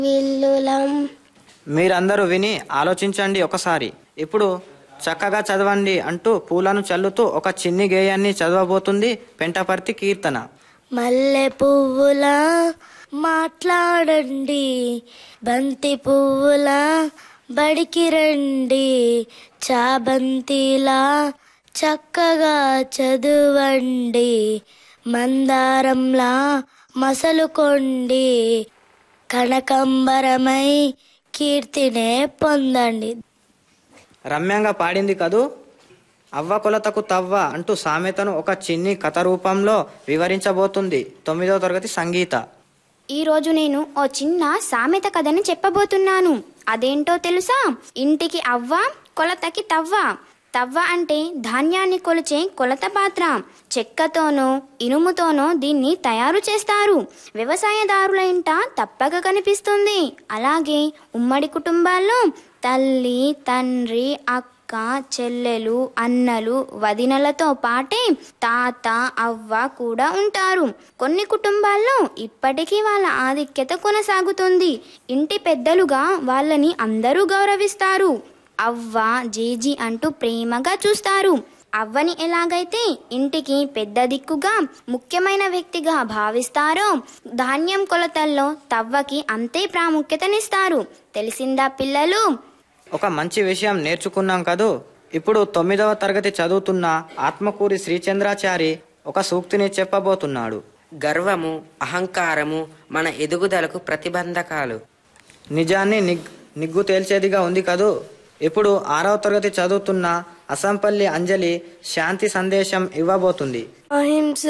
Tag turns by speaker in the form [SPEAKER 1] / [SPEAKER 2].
[SPEAKER 1] విల్లులం
[SPEAKER 2] మీరందరూ విని ఆలోచించండి ఒకసారి ఇప్పుడు చక్కగా చదవండి అంటూ పూలను చల్లుతూ ఒక చిన్ని గేయాన్ని చదవబోతుంది పెంటపర్తి కీర్తన
[SPEAKER 1] మల్లె పువ్వుల మాట్లాడండి బంతి పువ్వుల బడికి రండి చాబంతిలా చక్కగా చదువండి మందారంలా మసలుకోండి కనకంబరమై కీర్తినే పొందండి
[SPEAKER 2] రమ్యంగా పాడింది కదూ అవ్వ కొలతకు తవ్వ అంటూ సామెతను ఒక చిన్ని కథ రూపంలో వివరించబోతుంది తొమ్మిదవ తరగతి సంగీత
[SPEAKER 3] ఈరోజు నేను ఓ చిన్న సామెత కథని చెప్పబోతున్నాను అదేంటో తెలుసా ఇంటికి అవ్వ కొలతకి తవ్వ తవ్వ అంటే ధాన్యాన్ని కొలిచే కొలత పాత్ర చెక్కతోనో ఇనుముతోనో దీన్ని తయారు చేస్తారు వ్యవసాయదారుల ఇంట తప్పక కనిపిస్తుంది అలాగే ఉమ్మడి కుటుంబాల్లో తల్లి తండ్రి అక్క చెల్లెలు అన్నలు వదినలతో పాటే తాత అవ్వ కూడా ఉంటారు కొన్ని కుటుంబాల్లో ఇప్పటికీ వాళ్ళ ఆధిక్యత కొనసాగుతుంది ఇంటి పెద్దలుగా వాళ్ళని అందరూ గౌరవిస్తారు అవ్వ జేజీ అంటూ ప్రేమగా చూస్తారు అవ్వని ఎలాగైతే ఇంటికి పెద్ద దిక్కుగా ముఖ్యమైన వ్యక్తిగా భావిస్తారో ధాన్యం కొలతల్లో తవ్వకి అంతే ప్రాముఖ్యతనిస్తారు తెలిసిందా పిల్లలు
[SPEAKER 2] ఒక మంచి విషయం నేర్చుకున్నాం కదూ ఇప్పుడు తొమ్మిదవ తరగతి చదువుతున్న ఆత్మకూరి శ్రీచంద్రాచారి ఒక సూక్తిని చెప్పబోతున్నాడు
[SPEAKER 4] గర్వము అహంకారము మన ఎదుగుదలకు ప్రతిబంధకాలు
[SPEAKER 2] నిజాన్ని నిగ్ నిగ్గు తేల్చేదిగా ఉంది కదూ ఇప్పుడు ఆరవ తరగతి చదువుతున్న అసంపల్లి అంజలి శాంతి సందేశం ఇవ్వబోతుంది
[SPEAKER 1] అహింస